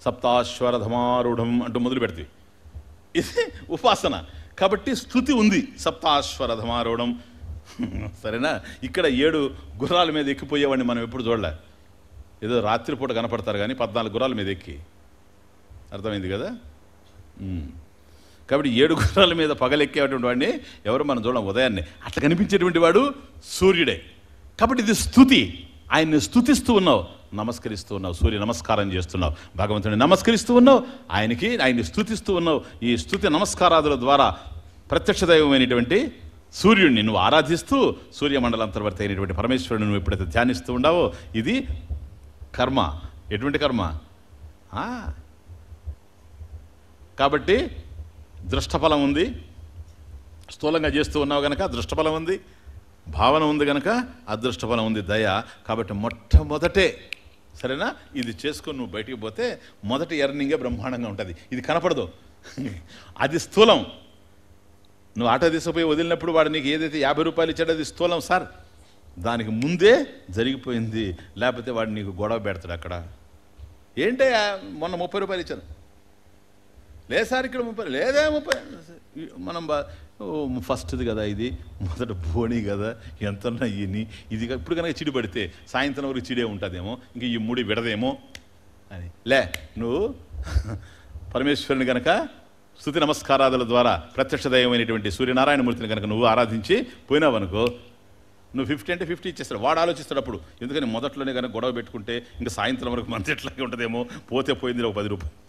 సప్తాశ్వరధమారూఢం అంటూ మొదలు పెడతాయి ఇది ఉపాసన కాబట్టి స్థుతి ఉంది సప్తాశ్వరథమారూఢం సరేనా ఇక్కడ ఏడు గుర్రాల మీద ఎక్కిపోయేవాడిని మనం ఎప్పుడు చూడలే ఏదో రాత్రిపూట కనపడతారు కానీ పద్నాలుగు గుర్రాల మీద ఎక్కి అర్థమైంది కదా ఉమ్. కాబట్టి ఏడు గుర్రాల మీద పగలెక్కేటువంటి వాడిని ఎవరు మనం చూడం ఉదయాన్నే అట్లా కనిపించేటువంటి వాడు సూర్యుడే కాబట్టి ఇది స్థుతి ఆయన్ని స్థుతిస్తూ ఉన్నావు నమస్కరిస్తూ ఉన్నావు సూర్య నమస్కారం చేస్తున్నావు భగవంతుని నమస్కరిస్తూ ఉన్నావు ఆయనకి ఆయన్ని స్థుతిస్తూ ఉన్నావు ఈ స్థుతి నమస్కారాదుల ద్వారా ప్రత్యక్ష దైవమైనటువంటి సూర్యుడిని నువ్వు ఆరాధిస్తూ సూర్యమండలాంతర్వర్తి అయినటువంటి పరమేశ్వరుని నువ్వు ఎప్పుడైతే ధ్యానిస్తూ ఉన్నావో ఇది కర్మ ఎటువంటి కర్మ ఆ, కాబట్టి దృష్టఫలం ఉంది స్థూలంగా చేస్తూ ఉన్నావు గనక దృష్టఫలం ఉంది భావన ఉంది గనక అదృష్టఫలం ఉంది దయ కాబట్టి మొట్టమొదటే సరేనా ఇది చేసుకొని నువ్వు బయటికి పోతే మొదటి ఎర్నింగే బ్రహ్మాండంగా ఉంటుంది ఇది కనపడదు అది స్థూలం నువ్వు ఆటో తీసుకుపోయి వదిలినప్పుడు వాడు నీకు ఏదైతే యాభై రూపాయలు ఇచ్చాడో అది స్థూలం సార్ దానికి ముందే జరిగిపోయింది లేకపోతే వాడు నీకు గొడవ పెడతాడు అక్కడ ఏంటే మొన్న ముప్పై రూపాయలు ఇచ్చాను లేదు సార్ ఇక్కడ ముప్పై లేదే ముప్పై మనం బా ఓ, ఫస్ట్ది కదా ఇది మొదట బోణి కదా ఎంత ఇని ఇది కా- ఇప్పుడు కనుక చిడి పడితే సాయంత్రం వరకు చిడే ఉంటుందేమో ఇంక ఈ ముడి విడదేమో అని లే నువ్వు పరమేశ్వరుని కనుక స్థుతి నమస్కారాదుల ద్వారా ప్రత్యక్ష దైవమైనటువంటి సూర్యనారాయణమూర్తిని కనుక నువ్వు ఆరాధించి పోయినావనుకో నువ్వు ఫిఫ్టీ అంటే ఫిఫ్టీ ఇచ్చేస్తాడు వాడు ఆలోచిస్తాడు అప్పుడు ఎందుకని మొదట్లోనే కనుక గొడవ పెట్టుకుంటే ఇంకా సాయంత్రం వరకు మంది ఎట్లాగే ఉంటుందేమో పోతే పోయింది ఒక పది రూపాయలు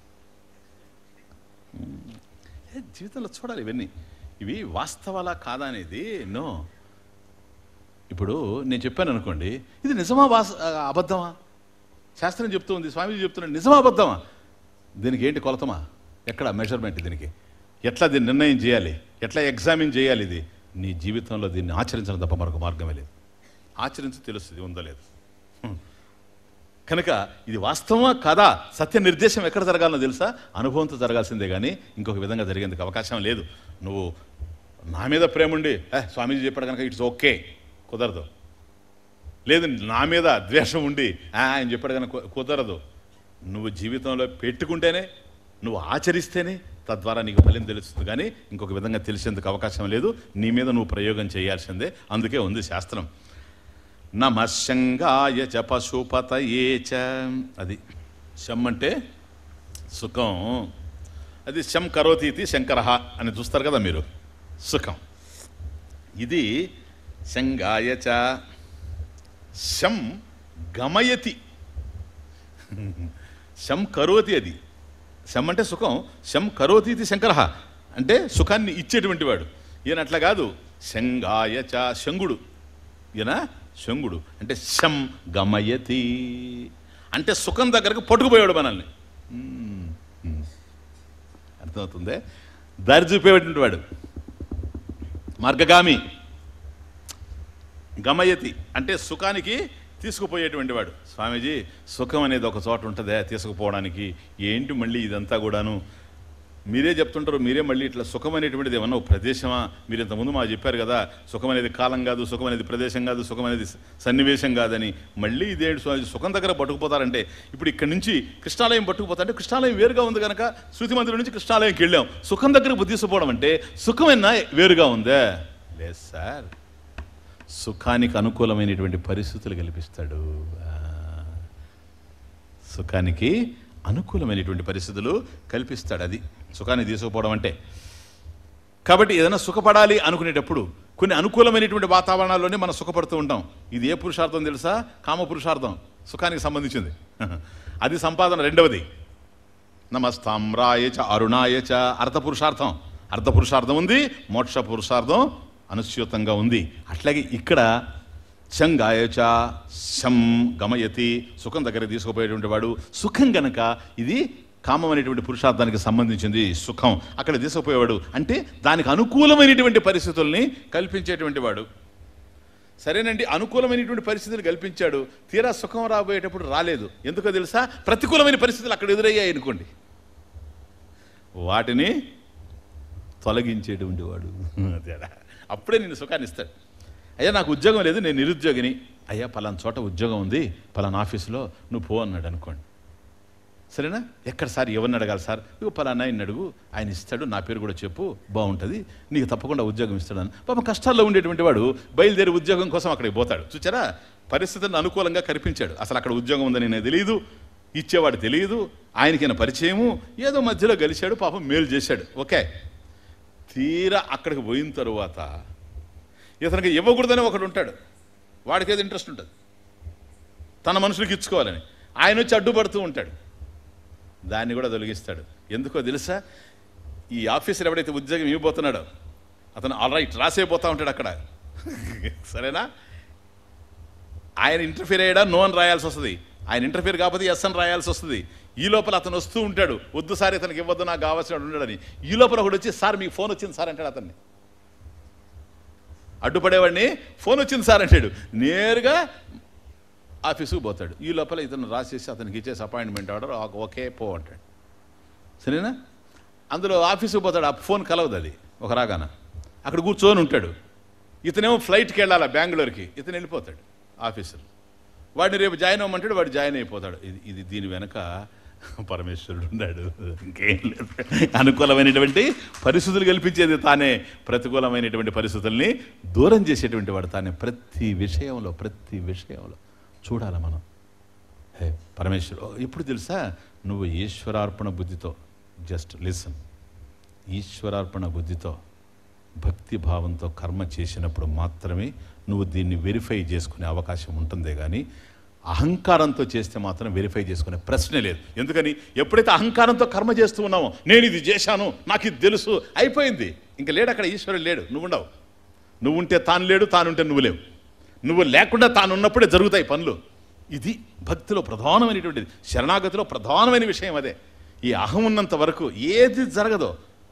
ఏ, జీవితంలో చూడాలి ఇవన్నీ ఇవి వాస్తవాలా కాదా అనేది నో ఇప్పుడు నేను చెప్పాను అనుకోండి ఇది నిజమా వాస్ ఆ, అబద్ధమా శాస్త్రం చెప్తూ ఉంది స్వామీజీ చెప్తున్నాడు నిజమా అబద్ధమా దీనికి ఏంటి కొలతమా ఎక్కడ మెజర్మెంట్ దీనికి ఎట్లా దీన్ని నిర్ణయం చేయాలి ఎట్లా ఎగ్జామిన్ చేయాలి ఇది నీ జీవితంలో దీన్ని ఆచరించడం తప్ప మరొక మార్గమే లేదు ఆచరించి తెలుస్తుంది ఉందో లేదు హ్మ్. కనుక ఇది వాస్తవమా కాదా సత్య నిర్దేశం ఎక్కడ జరగాలో తెలుసా అనుభవంతో జరగాల్సిందే కానీ ఇంకొక విధంగా జరిగేందుకు అవకాశం లేదు నువ్వు నా మీద ప్రేమ ఉండి "ఏ, స్వామీజీ చెప్పాడు కనుక ఇట్స్ ఓకే కుదరదు లేదు నా మీద ద్వేషం ఉండి "ఆ, ఆయన చెప్పాడు కనుక కు- కుదరదు నువ్వు జీవితంలో పెట్టుకుంటేనే నువ్వు ఆచరిస్తేనే తద్వారా నీకు ఫలితం తెలుస్తుంది కానీ ఇంకొక విధంగా తెలిసేందుకు అవకాశం లేదు నీ మీద నువ్వు ప్రయోగం చేయాల్సిందే అందుకే ఉంది శాస్త్రం నమశంగాయ చ పశుపతయే చ అది శం అంటే సుఖం అది శం కరోతి ఇది శంకర అని చూస్తారు కదా మీరు సుఖం ఇది శంగాయ చ శం గమయతి శం కరోతి అది శం అంటే సుఖం శం కరోతి ఇది శంకర అంటే సుఖాన్ని ఇచ్చేటువంటి వాడు ఈయన అట్లా కాదు శంగాయ చ శంగుడు ఈయన శంగుడు అంటే శం గమయతి అంటే సుఖం దగ్గరకు పట్టుకుపోయాడు మనల్ని మ్మ్. మ్మ్. అర్థమవుతుందే దారి చూపేటువంటి వాడు మార్గగామి గమయతి అంటే సుఖానికి తీసుకుపోయేటువంటి వాడు స్వామీజీ సుఖం అనేది ఒక చోట ఉంటుందే తీసుకుపోవడానికి ఏంటి మళ్ళీ ఇదంతా కూడాను మీరే చెప్తుంటారు మీరే మళ్ళీ ఇట్లా సుఖం అనేటువంటిది ఏమన్నా ఒక ప్రదేశమా మీరు ఇంతకుముందు మాకు చెప్పారు కదా సుఖం అనేది కాలం కాదు సుఖం అనేది ప్రదేశం కాదు సుఖం అనేది సన్నివేశం కాదని మళ్ళీ ఇదేంటి స్వామి సుఖం దగ్గర పట్టుకుపోతారంటే ఇప్పుడు ఇక్కడి నుంచి కృష్ణాలయం పట్టుకుపోతారంటే కృష్ణాలయం వేరుగా ఉంది కనుక శృతి మందిరం నుంచి కృష్ణాలయంకి వెళ్ళాం సుఖం దగ్గరకు తీసుకుపోవడం అంటే సుఖమైనా వేరుగా ఉందే లేదు సార్ సుఖానికి అనుకూలమైనటువంటి పరిస్థితులు కల్పిస్తాడు ఆ. సుఖానికి అనుకూలమైనటువంటి పరిస్థితులు కల్పిస్తాడు అది సుఖాన్ని తీసుకుపోవడం అంటే కాబట్టి ఏదైనా సుఖపడాలి అనుకునేటప్పుడు కొన్ని అనుకూలమైనటువంటి వాతావరణాల్లోనే మనం సుఖపడుతూ ఉంటాం ఇది ఏ పురుషార్థం తెలుసా కామ పురుషార్థం సుఖానికి సంబంధించింది అది సంపాదన రెండవది నమస్తామ్రాయ చ అరుణాయ చ అర్థ పురుషార్థం అర్థ పురుషార్థం ఉంది మోక్ష పురుషార్థం అనుస్యూతంగా ఉంది అట్లాగే ఇక్కడ శంగాయ చ శం గమయతి సుఖం దగ్గర తీసుకుపోయేటువంటి వాడు సుఖం గనక ఇది కామం అనేటువంటి పురుషార్థానికి సంబంధించింది సుఖం అక్కడ తీసుకుపోయేవాడు అంటే దానికి అనుకూలమైనటువంటి పరిస్థితుల్ని కల్పించేటువంటి వాడు సరేనండి అనుకూలమైనటువంటి పరిస్థితులు కల్పించాడు తీరా సుఖం రాబోయేటప్పుడు రాలేదు ఎందుకో తెలుసా ప్రతికూలమైన పరిస్థితులు అక్కడ ఎదురయ్యాయి అనుకోండి వాటిని తొలగించేటువంటి వాడు తేడా అప్పుడే నేను సుఖాన్ని ఇస్తాడు అయ్యా నాకు ఉద్యోగం లేదు నేను నిరుద్యోగిని అయ్యా పలానా చోట ఉద్యోగం ఉంది పలానా ఆఫీసులో నువ్వు పో అన్నాడు అనుకోండి సరేనా ఎక్కడ సార్ ఎవరిని అడగాలి సార్ ఇగో పలానా ఆయన అడుగు ఆయన ఇస్తాడు నా పేరు కూడా చెప్పు బాగుంటుంది నీకు తప్పకుండా ఉద్యోగం ఇస్తాడని పాపం కష్టాల్లో ఉండేటువంటి వాడు బయలుదేరి ఉద్యోగం కోసం అక్కడికి పోతాడు చూచారా పరిస్థితులను అనుకూలంగా కనిపించాడు అసలు అక్కడ ఉద్యోగం ఉందని నేను తెలియదు ఇచ్చేవాడు తెలియదు ఆయనకైనా పరిచయము ఏదో మధ్యలో గెలిచాడు పాపం మేలు చేశాడు ఓకే తీరా అక్కడికి పోయిన తరువాత ఇతనికి ఇవ్వకూడదని ఒకడు ఉంటాడు వాడికి ఏదో ఇంట్రెస్ట్ ఉంటుంది తన మనుషులకు ఇచ్చుకోవాలని ఆయన వచ్చి అడ్డుపడుతూ ఉంటాడు దాన్ని కూడా తొలగిస్తాడు ఎందుకో తెలుసా ఈ ఆఫీసర్ ఎవడైతే ఉద్యోగం ఇవ్వబోతున్నాడో అతను ఆల్ రైట్ రాసేపోతా ఉంటాడు అక్కడ సరేనా ఆయన ఇంటర్ఫీర్ అయ్యాడా నో అని రాయాల్సి వస్తుంది ఆయన ఇంటర్ఫీర్ కాకపోతే ఎస్ అని రాయాల్సి వస్తుంది ఈ లోపల అతను వస్తూ ఉంటాడు వద్దు సార్ ఇతనికి ఇవ్వద్దు నాకు కావాల్సిన ఉండడని ఈ లోపల ఒకడు వచ్చి సార్ మీకు ఫోన్ వచ్చింది సార్ అంటాడు అతన్ని అడ్డుపడేవాడిని ఫోన్ వచ్చింది సార్ అంటాడు నేరుగా ఆఫీసుకు పోతాడు ఈ లోపల ఇతను రాసేసి అతనికి ఇచ్చేసి అపాయింట్మెంట్ ఆర్డర్ ఓకే పో అంటాడు సరేనా అందులో ఆఫీసుకు పోతాడు ఆ ఫోన్ కలవదు అది ఒక రాగాన అక్కడ కూర్చొని ఉంటాడు ఇతనేమో ఫ్లైట్కి వెళ్ళాలా బెంగళూరుకి ఇతను వెళ్ళిపోతాడు ఆఫీసర్ వాడిని రేపు జాయిన్ అవ్వమంటాడు వాడు జాయిన్ అయిపోతాడు ఇది ఇది దీని వెనక పరమేశ్వరుడు ఉన్నాడు ఇంకేం లేదు అనుకూలమైనటువంటి పరిస్థితులు కల్పించేది తానే ప్రతికూలమైనటువంటి పరిస్థితుల్ని దూరం చేసేటువంటి వాడు తానే ప్రతి విషయంలో ప్రతి విషయంలో చూడాలి మనం హే పరమేశ్వరు ఇప్పుడు తెలుసా నువ్వు ఈశ్వరార్పణ బుద్ధితో జస్ట్ లిసన్ ఈశ్వరార్పణ బుద్ధితో భక్తి భావంతో కర్మ చేసినప్పుడు మాత్రమే నువ్వు దీన్ని వెరిఫై చేసుకునే అవకాశం ఉంటుందే కానీ అహంకారంతో చేస్తే మాత్రం వెరిఫై చేసుకునే ప్రశ్నే లేదు ఎందుకని ఎప్పుడైతే అహంకారంతో కర్మ చేస్తూ ఉన్నామో నేను ఇది చేశాను నాకు ఇది తెలుసు అయిపోయింది ఇంకా లేడు అక్కడ ఈశ్వరుడు లేడు నువ్వు ఉండవు నువ్వు ఉంటే తాను లేడు తానుంటే నువ్వు లేవు నువ్వు లేకుండా తాను ఉన్నప్పుడే జరుగుతాయి పనులు ఇది భక్తిలో ప్రధానమైనటువంటిది శరణాగతిలో ప్రధానమైన విషయం అదే ఈ అహం ఉన్నంత వరకు ఏది జరగదో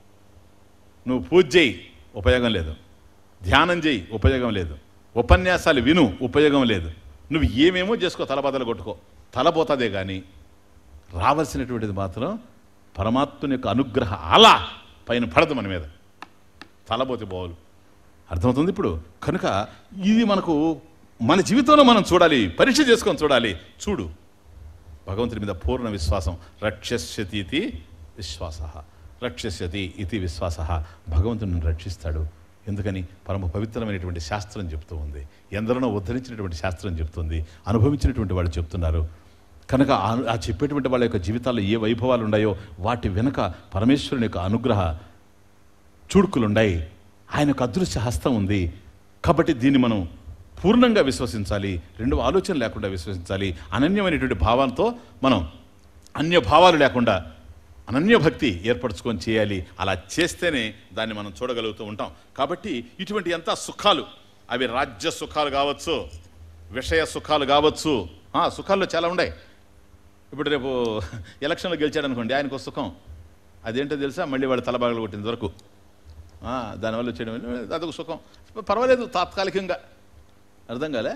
నువ్వు పూజ చేయి ఉపయోగం లేదు ధ్యానం చేయి ఉపయోగం లేదు ఉపన్యాసాలు విను ఉపయోగం లేదు నువ్వు ఏమేమో చేసుకో తలబదలు కొట్టుకో తలపోతుందే కానీ రావాల్సినటువంటిది మాత్రం పరమాత్ముని యొక్క అనుగ్రహ అలా పైన పడదు మన మీద తలపోతే బావులు అర్థమవుతుంది ఇప్పుడు కనుక ఇది మనకు మన జీవితంలో మనం చూడాలి పరీక్ష చేసుకొని చూడాలి చూడు భగవంతుడి మీద పూర్ణ విశ్వాసం రక్షస్యతి ఇది విశ్వాస రక్షస్యతి ఇది విశ్వాస భగవంతుడిని రక్షిస్తాడు ఎందుకని పరమ పవిత్రమైనటువంటి శాస్త్రం చెప్తూ ఉంది ఎందరినో ఉద్ధరించినటువంటి శాస్త్రం చెప్తుంది అనుభవించినటువంటి వాళ్ళు చెప్తున్నారు కనుక ఆ- ఆ చెప్పేటువంటి వాళ్ళ యొక్క జీవితాల్లో ఏ వైభవాలు ఉన్నాయో వాటి వెనుక పరమేశ్వరుని యొక్క అనుగ్రహ చూడుకులున్నాయి ఆయన యొక్క అదృశ్య హస్తం ఉంది కాబట్టి దీన్ని మనం పూర్ణంగా విశ్వసించాలి రెండు ఆలోచన లేకుండా విశ్వసించాలి అనన్యమైనటువంటి భావాలతో మనం అన్య భావాలు లేకుండా అనన్య భక్తి ఏర్పరచుకొని చేయాలి అలా చేస్తేనే దాన్ని మనం చూడగలుగుతూ ఉంటాం కాబట్టి ఇటువంటి ఎంత సుఖాలు అవి రాజ్య సుఖాలు కావచ్చు విషయ సుఖాలు కావచ్చు ఆ, సుఖాల్లో చాలా ఉన్నాయి ఇప్పుడు రేపు ఎలక్షన్లో గెలిచాడు అనుకోండి ఆయనకు ఒక సుఖం అదేంటో తెలుసా మళ్ళీ వాడు తలబాగలు కొట్టినంత వరకు ఆ, దానివల్ల వచ్చేయడం వల్ల అదొక సుఖం పర్వాలేదు తాత్కాలికంగా అర్థం కాలే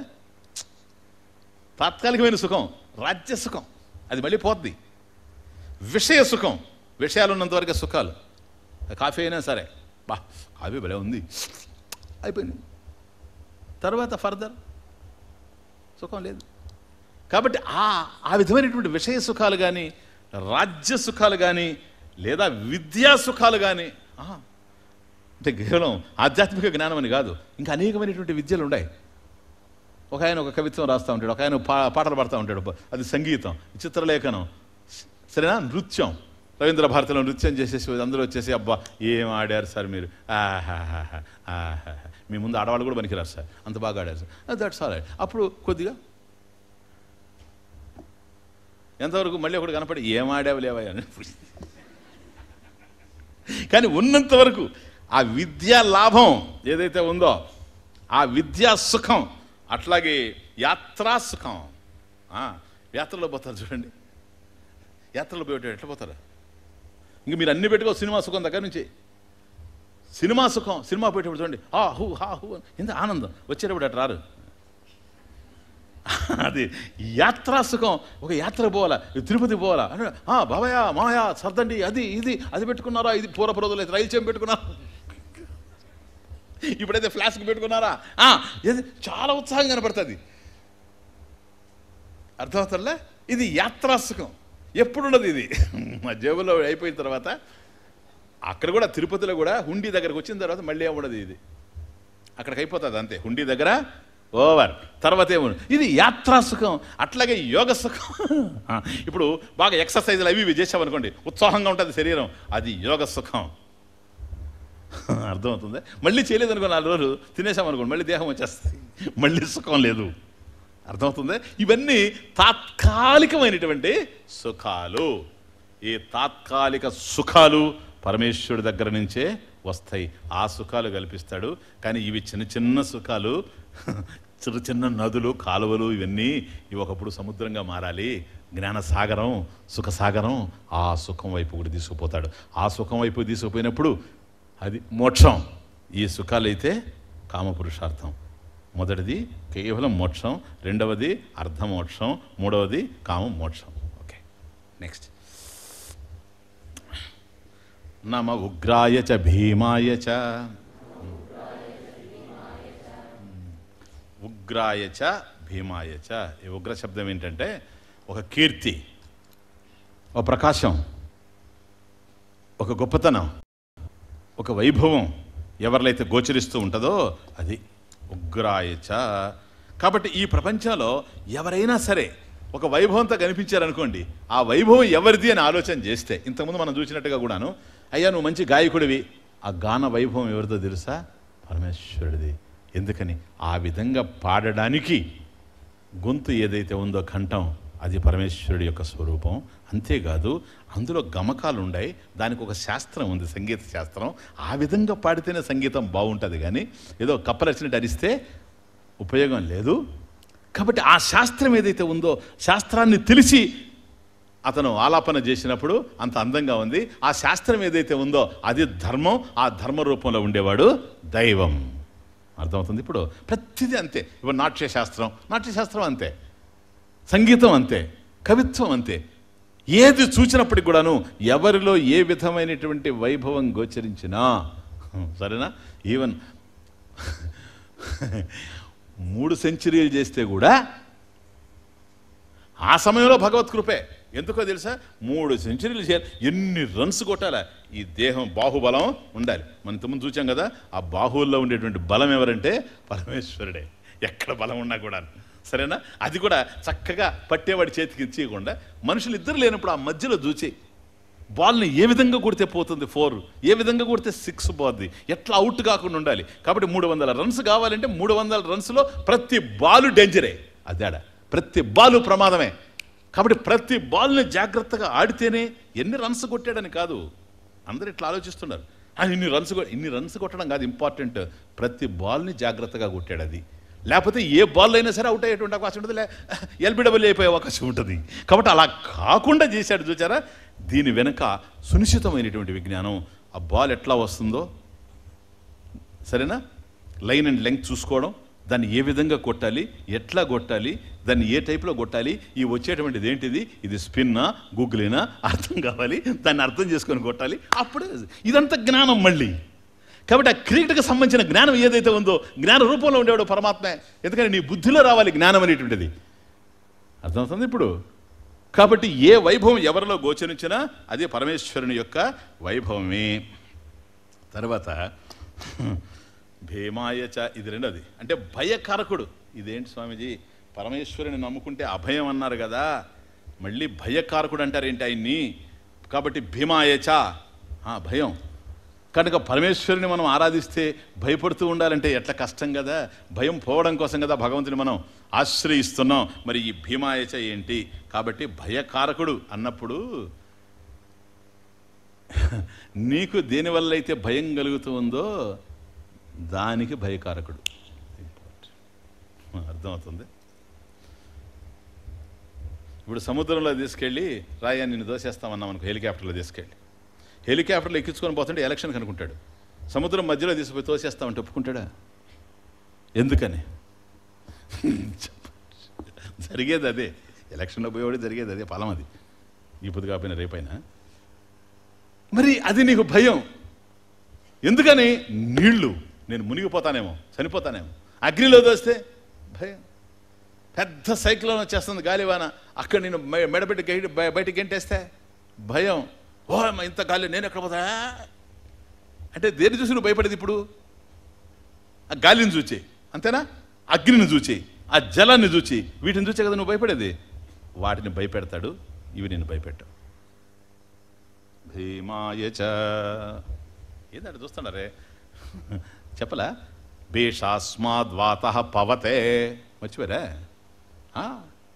తాత్కాలికమైన సుఖం రాజ్య సుఖం అది మళ్ళీ పోద్ది విషయ సుఖం విషయాలు ఉన్నంతవరకే సుఖాలు కాఫీ అయినా సరే బా కాఫీ భలే ఉంది అయిపోయింది తర్వాత ఫర్దర్ సుఖం లేదు కాబట్టి ఆ ఆ విధమైనటువంటి విషయ సుఖాలు కానీ రాజ్య సుఖాలు కానీ లేదా విద్యా సుఖాలు కానీ ఆహా, అంటే కేవలం ఆధ్యాత్మిక జ్ఞానం అని కాదు ఇంకా అనేకమైనటువంటి విద్యలు ఉన్నాయి ఒక ఆయన ఒక కవిత్వం రాస్తూ ఉంటాడు ఒక ఆయన పా పాటలు పాడుతూ ఉంటాడు అది సంగీతం చిత్రలేఖనం సరేనా నృత్యం రవీంద్ర భారతిలో నృత్యం చేసేసి అందరూ వచ్చేసి అబ్బా ఏం ఆడారు సార్ మీరు ఆహాహాహా, ఆహాహా. మీ ముందు ఆడవాళ్ళు కూడా పనికిరారు సార్ అంత బాగా ఆడారు సార్ దట్స్ ఆల్ అప్పుడు కొద్దిగా ఎంతవరకు మళ్ళీ ఒకటి కనపడి ఏం ఆడావు లేవా అని కానీ ఉన్నంత వరకు ఆ విద్యా లాభం ఏదైతే ఉందో ఆ విద్యా సుఖం అట్లాగే యాత్రా సుఖం ఆ, యాత్రలో పోతారు చూడండి యాత్రలో పోయేట ఎట్లా పోతారు ఇంక మీరు అన్ని పెట్టుకో సినిమా సుఖం దగ్గర నుంచి సినిమా సుఖం సినిమా పోయేటప్పుడు చూడండి హా హూ హా హూ అని. ఎంత ఆనందం వచ్చేటప్పుడు అట్లా రారు అది యాత్రా సుఖం ఒక యాత్ర పోవాలా తిరుపతి పోవాలా అంటే "ఆ, బాబాయ్ మాయా సర్దండి అది ఇది అది పెట్టుకున్నారా ఇది పూర్వపు రోజులు అయితే రైలు చేయం పెట్టుకున్నారా ఇప్పుడైతే ఫ్లాస్క్ పెట్టుకున్నారా ఆ, ఇది చాలా ఉత్సాహం కనపడుతుంది అర్థమవుతుందిలే ఇది యాత్రా సుఖం ఎప్పుడున్నది ఇది మా జేబులో అయిపోయిన తర్వాత అక్కడ కూడా తిరుపతిలో కూడా హుండీ దగ్గరకు వచ్చిన తర్వాత మళ్ళీ ఉండదు ఇది అక్కడికి అయిపోతుంది అంతే హుండీ దగ్గర ఓవర్ తర్వాత ఏమో ఇది యాత్రా సుఖం అట్లాగే యోగ సుఖం ఆ, ఇప్పుడు బాగా ఎక్సర్సైజులు అవి ఇవి చేసామనుకోండి ఉత్సాహంగా ఉంటుంది శరీరం అది యోగ సుఖం అర్థమవుతుంది మళ్ళీ చేయలేదనుకో నాలుగు రోజులు తినేసామనుకోండి మళ్ళీ దేహం వచ్చేస్తుంది మళ్ళీ సుఖం లేదు అర్థమవుతుంది ఇవన్నీ తాత్కాలికమైనటువంటి సుఖాలు ఈ తాత్కాలిక సుఖాలు పరమేశ్వరుడి దగ్గర నుంచే వస్తాయి ఆ సుఖాలు కల్పిస్తాడు కానీ ఇవి చిన్న చిన్న సుఖాలు చిన్న చిన్న నదులు కాలువలు ఇవన్నీ ఇవి ఒకప్పుడు సముద్రంగా మారాలి జ్ఞాన సాగరం సుఖ సాగరం ఆ సుఖం వైపు కూడా తీసుకుపోతాడు ఆ సుఖం వైపు తీసుకుపోయినప్పుడు అది మోక్షం ఈ సుఖాలైతే కామపురుషార్థం మొదటిది కేవలం మోక్షం రెండవది అర్ధమోక్షం మూడవది కామ మోక్షం ఓకే నెక్స్ట్ నమ ఉగ్రాయ చ భీమాయ చ ఉగ్రాయ చ భీమాయ చ ఈ ఉగ్ర శబ్దం ఏంటంటే ఒక కీర్తి ఒక ప్రకాశం ఒక గొప్పతనం ఒక వైభవం ఎవరిలైతే గోచరిస్తూ ఉంటుందో అది ఉగ్రాయచ కాబట్టి ఈ ప్రపంచంలో ఎవరైనా సరే ఒక వైభవంతో కనిపించారనుకోండి ఆ వైభవం ఎవరిది అని ఆలోచన చేస్తే ఇంతకుముందు మనం చూసినట్టుగా కూడాను అయ్యా నువ్వు మంచి గాయకుడివి ఆ గాన వైభవం ఎవరిదో తెలుసా పరమేశ్వరుడిది ఎందుకని ఆ విధంగా పాడడానికి గొంతు ఏదైతే ఉందో కంఠం అది పరమేశ్వరుడి యొక్క స్వరూపం అంతేకాదు అందులో గమకాలు ఉన్నాయి దానికి ఒక శాస్త్రం ఉంది సంగీత శాస్త్రం ఆ విధంగా పాడితేనే సంగీతం బాగుంటుంది కానీ ఏదో కప్పలచ్చినట్టు అరిస్తే ఉపయోగం లేదు కాబట్టి ఆ శాస్త్రం ఏదైతే ఉందో శాస్త్రాన్ని తెలిసి అతను ఆలాపన చేసినప్పుడు అంత అందంగా ఉంది ఆ శాస్త్రం ఏదైతే ఉందో అది ధర్మం ఆ ధర్మ రూపంలో ఉండేవాడు దైవం అర్థమవుతుంది ఇప్పుడు ప్రతిదీ అంతే ఇప్పుడు నాట్యశాస్త్రం నాట్యశాస్త్రం అంతే సంగీతం అంతే కవిత్వం అంతే ఏది చూసినప్పటికి కూడాను ఎవరిలో ఏ విధమైనటువంటి వైభవం గోచరించినా సరేనా ఈవెన్ మూడు సెంచరీలు చేస్తే కూడా ఆ సమయంలో భగవత్ కృపే ఎందుకో తెలుసా మూడు సెంచరీలు చేయాలి ఎన్ని రన్స్ కొట్టాలా ఈ దేహం బాహుబలం ఉండాలి మనం ఇంతకుముందు చూచాం కదా ఆ బాహువుల్లో ఉండేటువంటి బలం ఎవరంటే పరమేశ్వరుడే ఎక్కడ బలం ఉన్నా కూడా సరేనా అది కూడా చక్కగా పట్టేవాడి చేతికి ఇచ్చేయకుండా మనుషులు ఇద్దరు లేనప్పుడు ఆ మధ్యలో దూచి బాల్ని ఏ విధంగా కొడితే పోతుంది ఫోర్ ఏ విధంగా కొడితే సిక్స్ పోద్ది ఎట్లా అవుట్ కాకుండా ఉండాలి కాబట్టి మూడు వందల రన్స్ కావాలంటే మూడు వందల రన్స్లో ప్రతి బాలు డేంజరే అదాడ ప్రతి బాలు ప్రమాదమే కాబట్టి ప్రతి బాల్ని జాగ్రత్తగా ఆడితేనే ఎన్ని రన్స్ కొట్టాడని కాదు అందరు ఇట్లా ఆలోచిస్తున్నారు "ఆ, ఇన్ని రన్స్ కొ- ఇన్ని రన్స్ కొట్టడం కాదు ఇంపార్టెంట్ ప్రతి బాల్ని జాగ్రత్తగా కొట్టాడు అది లేకపోతే ఏ బాల్ అయినా సరే అవుట్ అయ్యేటువంటి అవకాశం ఉంటుంది లే ఎల్బిడబ్ల్యూ అయిపోయే అవకాశం ఉంటుంది కాబట్టి అలా కాకుండా చేశాడు చూచారా దీని వెనుక సునిశ్చితమైనటువంటి విజ్ఞానం ఆ బాల్ ఎట్లా వస్తుందో సరేనా లైన్ అండ్ లెంగ్త్ చూసుకోవడం దాన్ని ఏ విధంగా కొట్టాలి ఎట్లా కొట్టాలి దాన్ని ఏ టైప్లో కొట్టాలి ఈ వచ్చేటువంటిది ఏంటిది ఇది స్పిన్నా గూగులేనా అర్థం కావాలి దాన్ని అర్థం చేసుకొని కొట్టాలి అప్పుడు ఇదంతా జ్ఞానం మళ్ళీ కాబట్టి ఆ క్రికెట్కి సంబంధించిన జ్ఞానం ఏదైతే ఉందో జ్ఞాన రూపంలో ఉండేవాడు పరమాత్మే ఎందుకంటే నీ బుద్ధిలో రావాలి జ్ఞానం అనేటువంటిది అర్థమవుతుంది ఇప్పుడు కాబట్టి ఏ వైభవం ఎవరిలో గోచరించినా అదే పరమేశ్వరుని యొక్క వైభవమే తర్వాత భీమాయచ ఇది రెండోది అంటే భయకారకుడు ఇదేంటి స్వామీజీ పరమేశ్వరుని నమ్ముకుంటే అభయం అన్నారు కదా మళ్ళీ భయకారకుడు అంటారేంటి ఆయన్ని కాబట్టి భీమాయచ ఆ, భయం కనుక పరమేశ్వరుని మనం ఆరాధిస్తే భయపడుతూ ఉండాలంటే ఎట్లా కష్టం కదా భయం పోవడం కోసం కదా భగవంతుని మనం ఆశ్రయిస్తున్నాం మరి ఈ భీమాయచ ఏంటి కాబట్టి భయకారకుడు అన్నప్పుడు నీకు దేనివల్ల అయితే భయం కలుగుతూ ఉందో దానికి భయకారకుడు అర్థమవుతుంది ఇప్పుడు సముద్రంలో తీసుకెళ్ళి రాయా నిన్ను దోసేస్తామన్నాం అనుకో హెలికాప్టర్లో తీసుకెళ్ళి హెలికాప్టర్లో ఎక్కించుకొని పోతుంటే ఎలక్షన్ కనుక్కుంటాడు సముద్రం మధ్యలో తీసుకుపోయి తోసేస్తామంటే ఒప్పుకుంటాడా ఎందుకని జరిగేది అదే ఎలక్షన్లో పోయేవాడు జరిగేది అదే ఫలం అది ఇప్పుడు కాకపోయినా రేపైనా మరి అది నీకు భయం ఎందుకని నీళ్లు నేను మునిగిపోతానేమో చనిపోతానేమో అగ్నిలో దోస్తే భయం పెద్ద సైక్లోన్ వచ్చేస్తుంది గాలివాన అక్కడ నేను మె- మెడబెట్టి గైడ్ బయ- బయటికి గెంటేస్తే భయం ఓ అమ్మ, ఇంత గాలి నేను ఎక్కడ పోతా అంటే దేని చూసి నువ్వు భయపడేది ఇప్పుడు ఆ గాలిని చూచి అంతేనా అగ్నిని చూచి ఆ జలాన్ని చూచి వీటిని చూచే కదా నువ్వు భయపడేది వాటిని భయపెడతాడు ఇవి నేను భయపెట్టావు భీమాయచ ఏంటంటే చూస్తున్నారే చెప్పలా భీషాస్మాద్వాత పవతే మర్చిపోయారా ఆ?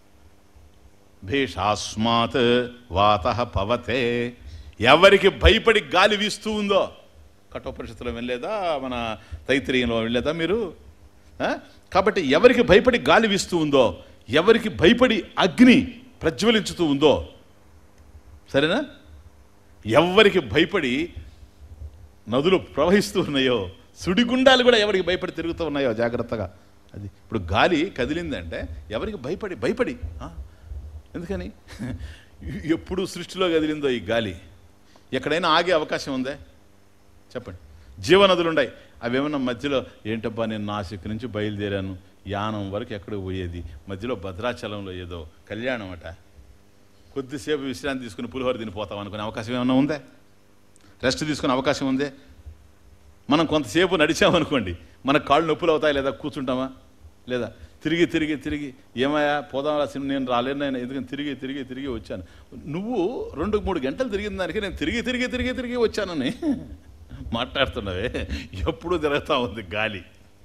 భీషాస్మాత్ వాత పవతే ఎవరికి భయపడి గాలి వీస్తూ ఉందో కఠోపనిషత్తులో వెళ్ళలేదా మన తైత్రీయంలో వెళ్ళలేదా మీరు ఆ? కాబట్టి ఎవరికి భయపడి గాలి వీస్తూ ఉందో ఎవరికి భయపడి అగ్ని ప్రజ్వలించుతూ ఉందో సరేనా ఎవరికి భయపడి నదులు ప్రవహిస్తూ ఉన్నాయో సుడిగుండాలు కూడా ఎవరికి భయపడి తిరుగుతూ ఉన్నాయో జాగ్రత్తగా అది ఇప్పుడు గాలి కదిలిందంటే ఎవరికి భయపడి భయపడి ఆ? ఎందుకని ఎప్పుడు సృష్టిలో కదిలిందో ఈ గాలి ఎక్కడైనా ఆగే అవకాశం ఉందే చెప్పండి జీవనదులు ఉన్నాయి అవి ఏమన్నా మధ్యలో ఏంటబ్బా నేను నాసిక్ నుంచి బయలుదేరాను యానం వరకు ఎక్కడికి పోయేది మధ్యలో భద్రాచలంలో ఏదో కళ్యాణం అట కొద్దిసేపు విశ్రాంతి తీసుకుని పులిహోర తినిపోతాం అనుకునే అవకాశం ఏమైనా ఉందే రెస్ట్ తీసుకునే అవకాశం ఉందే మనం కొంతసేపు నడిచామనుకోండి మన కాళ్ళు నొప్పులు అవుతాయి లేదా కూర్చుంటామా లేదా తిరిగి తిరిగి తిరిగి ఏమయ్యా పోదాం రాసిన నేను రాలేను నేను ఎందుకని తిరిగి తిరిగి తిరిగి వచ్చాను నువ్వు రెండు మూడు గంటలు తిరిగిన దానికి నేను తిరిగి తిరిగి తిరిగి తిరిగి వచ్చానని మాట్లాడుతున్నావే ఎప్పుడు తిరుగుతూ ఉంది గాలి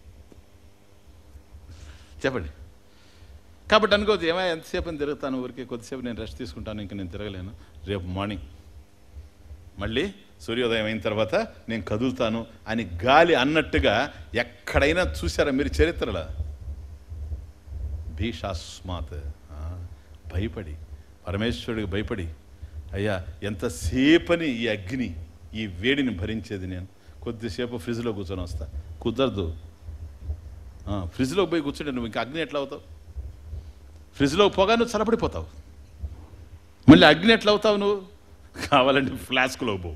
చెప్పండి కాబట్టి అనుకోవచ్చు ఏమయ్యా ఎంతసేపు అని తిరుగుతాను ఊరికి కొద్దిసేపు నేను రెస్ట్ తీసుకుంటాను ఇంకా నేను తిరగలేను రేపు మార్నింగ్ మళ్ళీ సూర్యోదయం అయిన తర్వాత నేను కదులుతాను అని గాలి అన్నట్టుగా ఎక్కడైనా చూసారా మీరు చరిత్రలో భీషాస్మాత్ ఆ, భయపడి పరమేశ్వరుడికి భయపడి అయ్యా ఎంతసేపని ఈ అగ్ని ఈ వేడిని భరించేది నేను కొద్దిసేపు ఫ్రిడ్జ్లో కూర్చొని వస్తా కుదరదు ఆ, ఫ్రిడ్జ్లో పోయి కూర్చుంటే నువ్వు ఇంకా అగ్ని ఎట్లా అవుతావు ఫ్రిడ్జ్లో పోగా నువ్వు చల్లబడిపోతావు మళ్ళీ అగ్ని ఎట్లా అవుతావు నువ్వు కావాలంటే ఫ్లాస్క్లో పో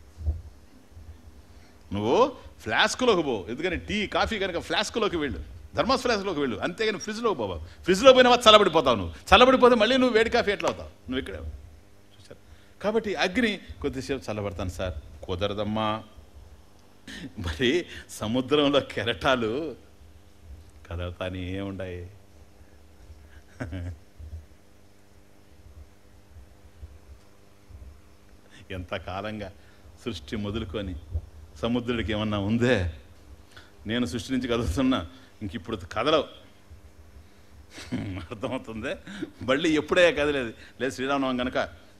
నువ్వు ఫ్లాస్క్లోకి పో ఎందుకని టీ కాఫీ కనుక ఫ్లాస్క్లోకి వెళ్ళు థర్మాస్ ఫ్లాస్క్లోకి వెళ్ళు అంతేగాని ఫ్రిడ్జ్లోకి పోవు ఫ్రిడ్జ్లో పోయినా చల్లబడిపోతావు నువ్వు చల్లబడిపోతే మళ్ళీ నువ్వు వేడి కాఫీ ఎట్లా అవుతావు నువ్వు ఇక్కడే చూసారు కాబట్టి అగ్ని కొద్దిసేపు చల్లబడతాను సార్ కుదరదమ్మా మరి సముద్రంలో కెరటాలు కదలతానే ఏముండాయి ఎంతకాలంగా సృష్టి మొదలుకొని సముద్రుడికి ఏమన్నా ఉందే నేను సృష్టి నుంచి కదులుతున్నా ఇంక ఇప్పుడు కదలవు అర్థమవుతుంది మళ్ళీ ఎప్పుడే కదలేదు లేదు శ్రీరామనవం కనుక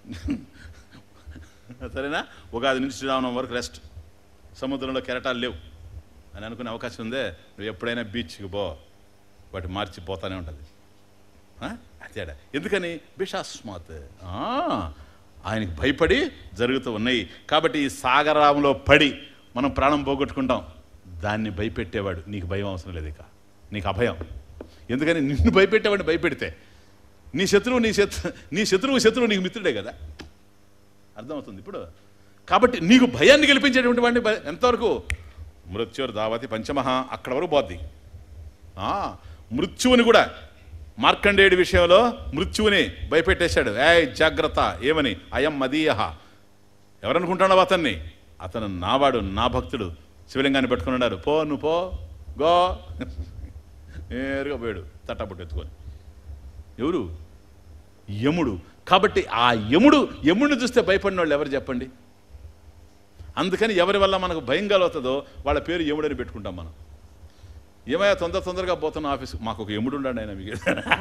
సరేనా ఉగాది నుంచి శ్రీరామనవం వరకు రెస్ట్ సముద్రంలో కెరటాలు లేవు అని అనుకునే అవకాశం ఉందే నువ్వు ఎప్పుడైనా బీచ్కి పో వాటి మార్చి పోతానే ఉంటుంది ఆ? అదేడా ఎందుకని బిషాస్మాత్ ఆ, ఆయనకి భయపడి జరుగుతూ ఉన్నాయి కాబట్టి ఈ సాగరంలో పడి మనం ప్రాణం పోగొట్టుకుంటాం దాన్ని భయపెట్టేవాడు నీకు భయం అవసరం లేదు ఇక నీకు అభయం ఎందుకని నిన్ను భయపెట్టేవాడిని భయపెడితే నీ శత్రువు నీ శత్రు నీ శత్రువు శత్రువు నీకు మిత్రుడే కదా అర్థమవుతుంది ఇప్పుడు కాబట్టి నీకు భయాన్ని గెలిపించేటువంటి వాడిని భయ- ఎంతవరకు మృత్యుర్ దావతి పంచమహ అక్కడ వరకు పోద్ది ఆ, మృత్యువుని కూడా మార్కండేయుడి విషయంలో మృత్యువుని భయపెట్టేశాడు ఏ జాగ్రత్త ఏమని అయం మదీయ ఎవరనుకుంటున్నావు అతన్ని అతను నావాడు నా భక్తుడు శివలింగాన్ని పెట్టుకుని ఉన్నారు పో నువ్వు పో గో నేరుగా పోయాడు తట్టబుట్టు ఎత్తుకొని ఎవరు యముడు కాబట్టి ఆ యముడు యముడిని చూస్తే భయపడిన వాళ్ళు ఎవరు చెప్పండి అందుకని ఎవరి వల్ల మనకు భయం కలుగుతుందో వాళ్ళ పేరు యముడని పెట్టుకుంటాం మనం ఏమయ్యా తొందర తొందరగా పోతున్న ఆఫీస్ మాకు ఒక ఎముడు ఉండండి ఆయన మీకు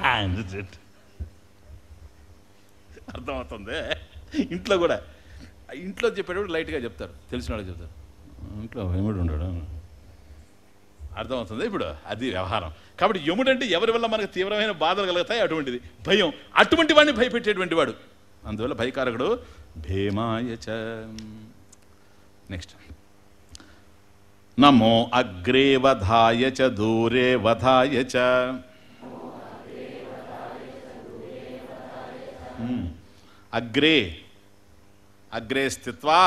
అర్థమవుతుంది ఇంట్లో కూడా ఇంట్లో చెప్పేటప్పుడు లైట్గా చెప్తారు తెలిసిన వాళ్ళకి చెప్తారు ఇంట్లో ఎముడు ఉండడు అర్థమవుతుంది ఇప్పుడు అది వ్యవహారం కాబట్టి యముడు అంటే ఎవరి వల్ల మనకు తీవ్రమైన బాధలు కలుగుతాయి అటువంటిది భయం అటువంటి వాడిని భయపెట్టేటువంటి వాడు అందువల్ల భయకారకుడు భీమాయచ నెక్స్ట్ నమో అగ్రే వధాయ చ దూరే వధాయ చ మ్మ్. అగ్రే అగ్రే స్థిత్వా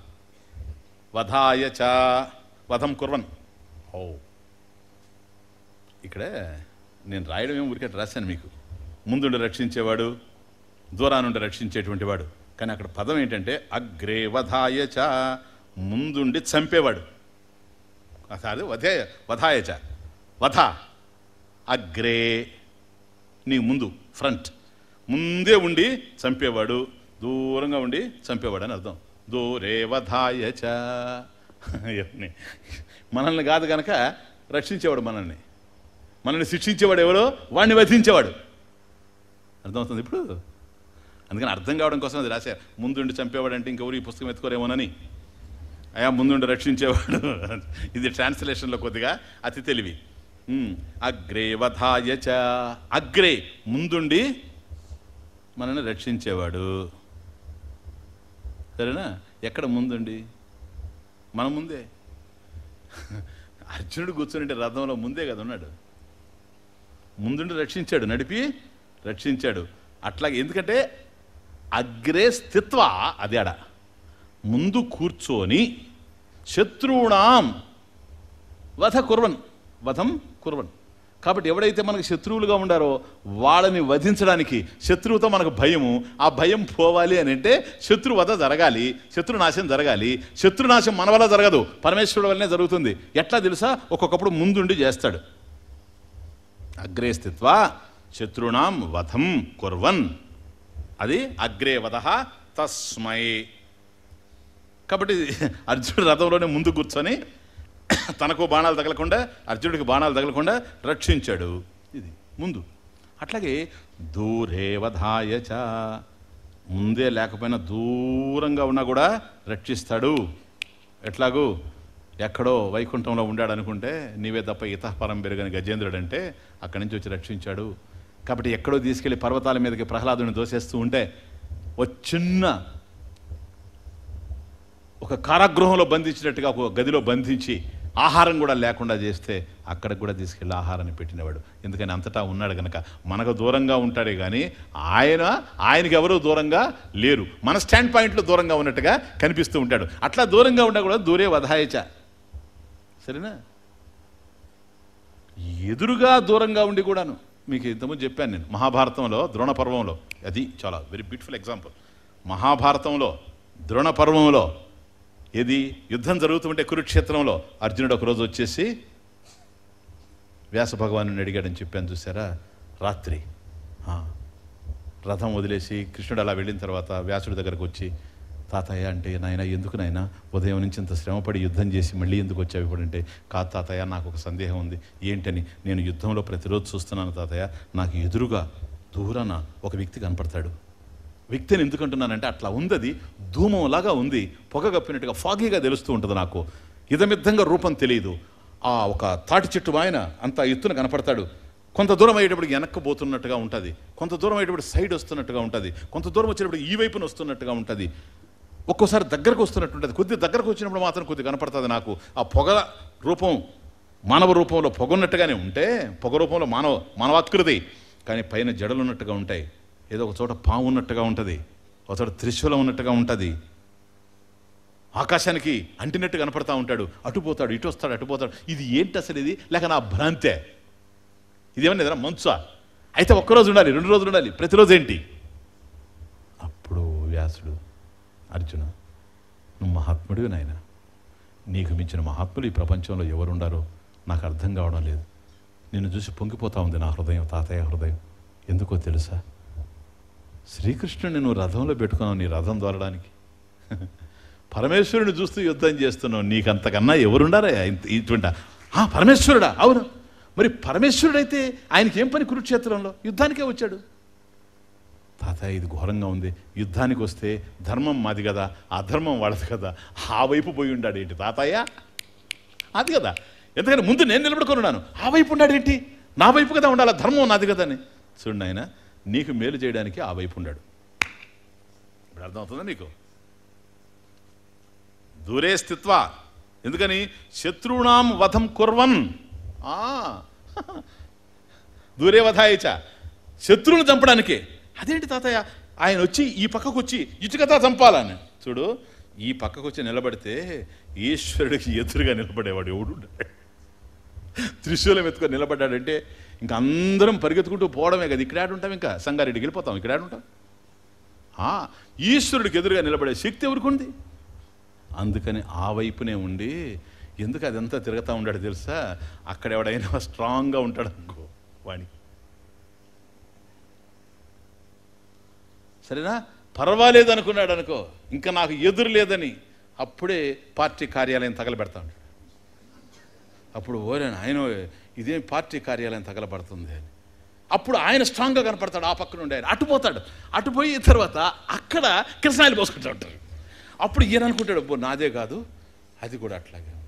వధాయ చ వధం కుర్వన్ ఓ ఇక్కడే నేను రాయడం ఏం ఊరికే రాశాను మీకు ముందుండి రక్షించేవాడు దూరా నుండి రక్షించేటువంటి వాడు కానీ అక్కడ పదం ఏంటంటే అగ్రే వధాయచ ముందుండి చంపేవాడు కాదు వధే వధాయచ వధ అగ్రే నీ ముందు ఫ్రంట్ ముందే ఉండి చంపేవాడు దూరంగా ఉండి చంపేవాడు అని అర్థం దూరే వధాయచ ఇవన్నీ. మనల్ని కాదు కనుక రక్షించేవాడు మనల్ని మనల్ని శిక్షించేవాడు ఎవరో వాడిని వధించేవాడు అర్థమవుతుంది ఇప్పుడు అందుకని అర్థం కావడం కోసం అది రాశారు ముందుండి చంపేవాడు అంటే ఇంకెవరు ఈ పుస్తకం ఎత్తుకోరేమోనని అయా ముందుండి రక్షించేవాడు ఇది ట్రాన్స్లేషన్లో కొద్దిగా అతి తెలివి ఉమ్, అగ్రే వధాయ చ అగ్రే ముందుండి మనల్ని రక్షించేవాడు సరేనా ఎక్కడ ముందుండి మన ముందే అర్జునుడు కూర్చుని రథంలో ముందే కదా ఉన్నాడు ముందుండి రక్షించాడు నడిపి రక్షించాడు అట్లాగే ఎందుకంటే అగ్రే స్థిత్వ అది ఆడ ముందు కూర్చొని శత్రువుణాం వధ కుర్వన్ వధం కుర్వన్ కాబట్టి ఎవడైతే మనకు శత్రువులుగా ఉండారో వాళ్ళని వధించడానికి శత్రువుతో మనకు భయము ఆ భయం పోవాలి అని అంటే శత్రు వధ జరగాలి శత్రునాశం జరగాలి శత్రునాశం మన వల్ల జరగదు పరమేశ్వరుడు వల్లనే జరుగుతుంది ఎట్లా తెలుసా ఒక్కొక్కప్పుడు ముందుండి చేస్తాడు అగ్రే స్థిత్వ శత్రుణాం వధం కుర్వన్ అది అగ్రే వధ తస్మై కాబట్టి అర్జునుడు రథంలోనే ముందు కూర్చొని తనకు బాణాలు తగలకుండా అర్జునుడికి బాణాలు తగలకుండా రక్షించాడు ఇది ముందు అట్లాగే దూరే వధాయ చ ముందే లేకపోయినా దూరంగా ఉన్నా కూడా రక్షిస్తాడు ఎట్లాగూ ఎక్కడో వైకుంఠంలో ఉండాడు అనుకుంటే నీవే తప్ప ఇతపరం పెరుగని గజేంద్రుడు అంటే అక్కడి నుంచి వచ్చి రక్షించాడు కాబట్టి ఎక్కడో తీసుకెళ్లి పర్వతాల మీదకి ప్రహ్లాదుని దోసేస్తూ ఉంటే ఓ చిన్న ఒక కారాగృహంలో బంధించినట్టుగా ఒక గదిలో బంధించి ఆహారం కూడా లేకుండా చేస్తే అక్కడికి కూడా తీసుకెళ్ళి ఆహారాన్ని పెట్టినవాడు ఎందుకని అంతటా ఉన్నాడు కనుక మనకు దూరంగా ఉంటాడే కానీ ఆయన ఆయనకి ఎవరూ దూరంగా లేరు మన స్టాండ్ పాయింట్లో దూరంగా ఉన్నట్టుగా కనిపిస్తూ ఉంటాడు అట్లా దూరంగా ఉండా కూడా దూరే వధాయచ సరేనా ఎదురుగా దూరంగా ఉండి కూడాను మీకు ఇంతకుముందు చెప్పాను నేను మహాభారతంలో ద్రోణ పర్వంలో అది చాలా వెరీ బ్యూటిఫుల్ ఎగ్జాంపుల్ మహాభారతంలో ద్రోణ పర్వంలో ఏది యుద్ధం జరుగుతుంటే కురుక్షేత్రంలో అర్జునుడు ఒకరోజు వచ్చేసి వ్యాస భగవాను అడిగాడని చెప్పాను చూసారా రాత్రి ఆ, రథం వదిలేసి కృష్ణుడు అలా వెళ్ళిన తర్వాత వ్యాసుడి దగ్గరకు వచ్చి తాతయ్య అంటే నాయన ఎందుకు నాయన ఉదయం నుంచి ఇంత శ్రమపడి యుద్ధం చేసి మళ్ళీ ఎందుకు వచ్చావు ఇప్పుడు అంటే కాదు తాతయ్య నాకు ఒక సందేహం ఉంది ఏంటని నేను యుద్ధంలో ప్రతిరోజు చూస్తున్నాను తాతయ్య నాకు ఎదురుగా దూరాన ఒక వ్యక్తి కనపడతాడు వ్యక్తిని ఎందుకు అంటున్నానంటే అట్లా ఉంది అది ధూమంలాగా ఉంది పొగ కప్పినట్టుగా ఫాగీగా తెలుస్తూ ఉంటుంది నాకు ఇదమిద్దంగా రూపం తెలియదు ఆ ఒక తాటి చెట్టు ఆయన అంత ఎత్తున కనపడతాడు కొంత దూరం అయ్యేటప్పటికి వెనక్కి పోతున్నట్టుగా ఉంటుంది కొంత దూరం అయ్యేటప్పుడు సైడ్ వస్తున్నట్టుగా ఉంటుంది కొంత దూరం వచ్చేటప్పుడు ఈ వైపున వస్తున్నట్టుగా ఉంటుంది ఒక్కోసారి దగ్గరకు వస్తున్నట్టు ఉంటుంది కొద్ది దగ్గరకు వచ్చినప్పుడు మాత్రం కొద్ది కనపడుతుంది నాకు ఆ పొగ రూపం మానవ రూపంలో పొగ ఉన్నట్టుగానే ఉంటే పొగ రూపంలో మానవ మానవాకృతి కానీ పైన జడలు ఉన్నట్టుగా ఉంటాయి ఏదో ఒక చోట పాము ఉన్నట్టుగా ఉంటుంది ఒక చోట త్రిశూలం ఉన్నట్టుగా ఉంటుంది ఆకాశానికి అంటినట్టు కనపడతా ఉంటాడు అటు పోతాడు ఇటు వస్తాడు అటు పోతాడు ఇది ఏంటి అసలు ఇది లేక నా భ్రాంతే ఇదేమన్నా ఏదైనా మంచా అయితే ఒక్కరోజు ఉండాలి రెండు రోజులు ఉండాలి ప్రతిరోజు ఏంటి అప్పుడు వ్యాసుడు అర్జున నువ్వు మహాత్ముడివి నాయన నీకు మించిన మహాత్ములు ఈ ప్రపంచంలో ఎవరుండారో నాకు అర్థం కావడం లేదు నిన్ను చూసి పొంగిపోతా ఉంది నా హృదయం తాతయ్య హృదయం ఎందుకో తెలుసా శ్రీకృష్ణుని నువ్వు రథంలో పెట్టుకున్నావు నీ రథం దోరడానికి పరమేశ్వరుని చూస్తూ యుద్ధం చేస్తున్నావు నీకంతకన్నా ఎవరుండారా ఇంత- ఇటువంటి ఆ, పరమేశ్వరుడా అవును మరి పరమేశ్వరుడైతే ఆయనకి ఏం పని కురుక్షేత్రంలో యుద్ధానికే వచ్చాడు తాతయ్య ఇది ఘోరంగా ఉంది యుద్ధానికి వస్తే ధర్మం మాది కదా అధర్మం వాళ్ళది కదా ఆ వైపు పోయి ఉండాడు ఏంటి తాతయ్య అది కదా ఎందుకంటే ముందు నేను నిలబడుకొని ఉన్నాను ఆ వైపు ఉన్నాడు ఏంటి నా వైపు కదా ఉండాలి ధర్మం నాది కదా అని చూడండి ఆయన నీకు మేలు చేయడానికి ఆ వైపు ఉన్నాడు ఇప్పుడు అర్థమవుతుందా నీకు దూరే స్థిత్వ ఎందుకని శత్రువునాం వధం కుర్వన్ ఆ, దూరే వధాయిచ శత్రువులు చంపడానికే అదేంటి తాతయ్య ఆయన వచ్చి ఈ పక్కకు వచ్చి ఇటు కదా చంపాలని చూడు ఈ పక్కకు వచ్చి నిలబడితే ఈశ్వరుడికి ఎదురుగా నిలబడేవాడు ఎవడు ఉండడు. త్రిశూలం ఎత్తుకొని నిలబడ్డాడంటే ఇంకా అందరం పరిగెత్తుకుంటూ పోవడమే కదా ఇక్కడ ఉంటాం ఇంకా సంగారెడ్డికి వెళ్ళిపోతాం ఇక్కడ ఉంటాం ఆ, ఈశ్వరుడికి ఎదురుగా నిలబడే శక్తి ఎవరికి ఉంది అందుకని ఆ వైపునే ఉండి ఎందుకు అదంతా తిరుగుతూ ఉంటాడు తెలుసా అక్కడ ఎవడైనా స్ట్రాంగ్గా ఉంటాడు అనుకో వాణి సరేనా పర్వాలేదు అనుకున్నాడు అనుకో ఇంకా నాకు ఎదురు లేదని అప్పుడే పార్టీ కార్యాలయం తగలబెడతాడు అప్పుడు ఓరే ఆయన ఇదేం పార్టీ కార్యాలయం తగలబడుతుంది అని అప్పుడు ఆయన స్ట్రాంగ్గా కనపడతాడు ఆ పక్కన ఉండే ఆయన అటుపోతాడు అటుపోయి తర్వాత అక్కడ కృష్ణాయిలు పోసుకుంటూ ఉంటారు అప్పుడు ఈయన అనుకుంటాడు అబ్బో నాదే కాదు అది కూడా అట్లాగే ఉంది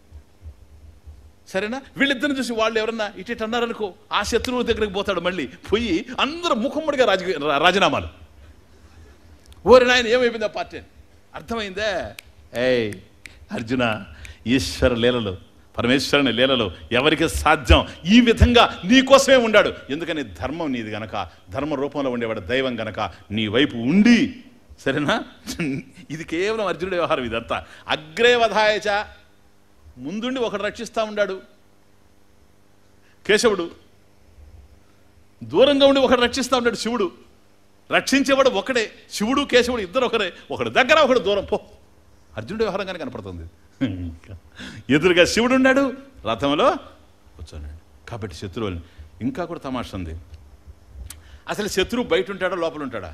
సరేనా వీళ్ళిద్దరిని చూసి వాళ్ళు ఎవరన్నా ఇటు ఇటు అన్నారనుకో ఆ శత్రువు దగ్గరికి పోతాడు మళ్ళీ పోయి అందరూ ముఖమ్మడిగా రాజ రాజీనామాలు ఓరి నాయన ఏమైపోయింది ఆ పార్టీ అని అర్థమైందే ఏయ్ అర్జున ఈశ్వర లీలలు పరమేశ్వరుని లీలలో ఎవరికి సాధ్యం ఈ విధంగా నీ కోసమే ఉండాడు ఎందుకని ధర్మం నీది గనక ధర్మ రూపంలో ఉండేవాడు దైవం గనక నీ వైపు ఉండి సరేనా ఇది కేవలం అర్జునుడి వ్యవహారం ఇదంతా అగ్రే వధాయచ ముందుండి ఒకడు రక్షిస్తూ ఉన్నాడు కేశవుడు దూరంగా ఉండి ఒకడు రక్షిస్తూ ఉన్నాడు శివుడు రక్షించేవాడు ఒకడే శివుడు కేశవుడు ఇద్దరు ఒకరే ఒకడు దగ్గర ఒకడు దూరం పో అర్జునుడి వ్యవహారంగానే కనపడుతుంది ఎదురుగా శివుడు ఉన్నాడు రథంలో కూర్చున్నాడు కాబట్టి శత్రువుని ఇంకా కూడా తమాషా ఉంది అసలు శత్రువు బయట ఉంటాడా లోపల ఉంటాడా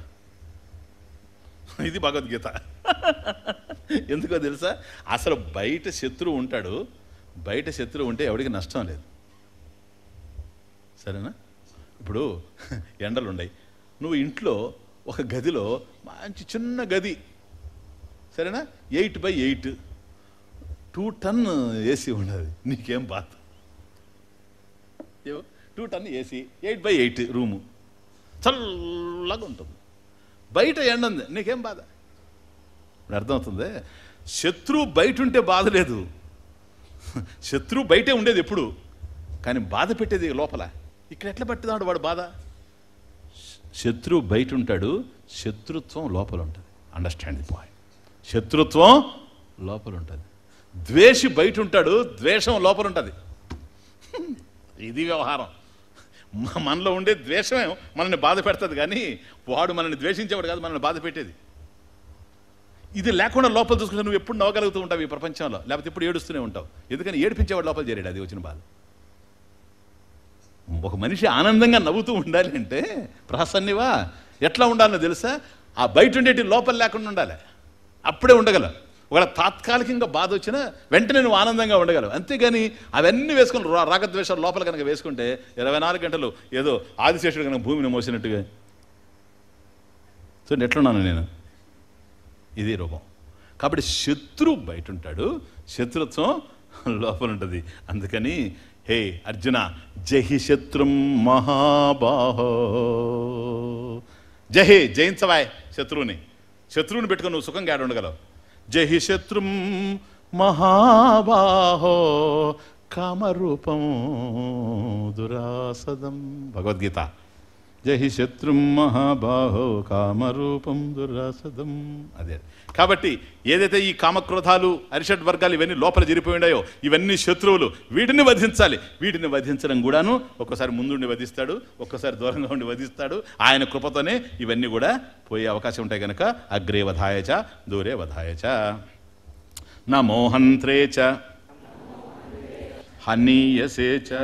ఇది భగవద్గీత ఎందుకో తెలుసా అసలు బయట శత్రువు ఉంటాడు బయట శత్రువు ఉంటే ఎవడికి నష్టం లేదు సరేనా ఇప్పుడు ఎండలు ఉన్నాయి నువ్వు ఇంట్లో ఒక గదిలో మంచి చిన్న గది సరేనా eight by eight two ton AC ఉన్నది నీకేం బాధ ఏవో two ton AC eight by eight room చల్లగా ఉంటుంది బయట ఎండ ఉంది నీకేం బాధ ఇప్పుడు అర్థమవుతుంది శత్రువు బయట ఉంటే బాధ లేదు శత్రువు బయటే ఉండేది ఎప్పుడు కానీ బాధ పెట్టేది లోపల ఇక్కడ ఎట్లా పట్టుదాడు వాడు బాధ శత్రువు బయట ఉంటాడు శత్రుత్వం లోపల ఉంటుంది అండర్స్టాండ్ ది పాయింట్ శత్రుత్వం లోపల ఉంటుంది ద్వేషి బయట ఉంటాడు ద్వేషం లోపల ఉంటుంది ఇది వ్యవహారం మ- మనలో ఉండే ద్వేషమే మనల్ని బాధ పెడుతుంది కానీ వాడు మనల్ని ద్వేషించేవాడు కాదు మనల్ని బాధ పెట్టేది ఇది లేకుండా లోపల చూసుకుంటే నువ్వు ఎప్పుడు నవ్వగలుగుతూ ఉంటావు ఈ ప్రపంచంలో లేకపోతే ఎప్పుడు ఏడుస్తూనే ఉంటావు ఎందుకని ఏడిపించేవాడు లోపల చేరాడు అది వచ్చిన బాధ ఒక మనిషి ఆనందంగా నవ్వుతూ ఉండాలి అంటే ప్రసన్నివా ఎట్లా ఉండాలో తెలుసా ఆ బయట ఉండేటి లోపల లేకుండా ఉండాలి అప్పుడే ఉండగలవు ఒకవేళ తాత్కాలికంగా బాధ వచ్చినా వెంటనే నువ్వు ఆనందంగా ఉండగలవు అంతేగాని అవన్నీ వేసుకుని రా- రాగద్వేషాలు లోపల కనుక వేసుకుంటే ఇరవై నాలుగు గంటలు ఏదో ఆదిశేషుడు కనుక భూమిని మోసినట్టుగా చూడండి ఎట్లున్నాను నేను ఇది రూపం కాబట్టి శత్రు బయట ఉంటాడు శత్రుత్వం లోపల ఉంటుంది అందుకని హే అర్జున జహి శత్రుం మహాబాహో జహి జయించవాయ్ శత్రువుని శత్రువుని పెట్టుకొని నువ్వు సుఖంగా ఆడ ఉండగలవు జహి శత్రుం మహాబాహో కామరూపం దురాసదం భగవద్గీత జహి శత్రుం మహాబాహో కామరూపం దురాసదం అదే కాబట్టి ఏదైతే ఈ కామక్రోధాలు అరిషడ్ వర్గాలు ఇవన్నీ లోపల జరిపోయి ఉన్నాయో ఇవన్నీ శత్రువులు వీటిని వధించాలి వీటిని వధించడం కూడాను ఒక్కసారి ముందుండి వధిస్తాడు ఒక్కసారి దూరంగా ఉండి వధిస్తాడు ఆయన కృపతోనే ఇవన్నీ కూడా పోయే అవకాశం ఉంటాయి కనుక అగ్రే వధాయచ దూరే వధాయచ నా మోహంత్రే చ హనీయసే చ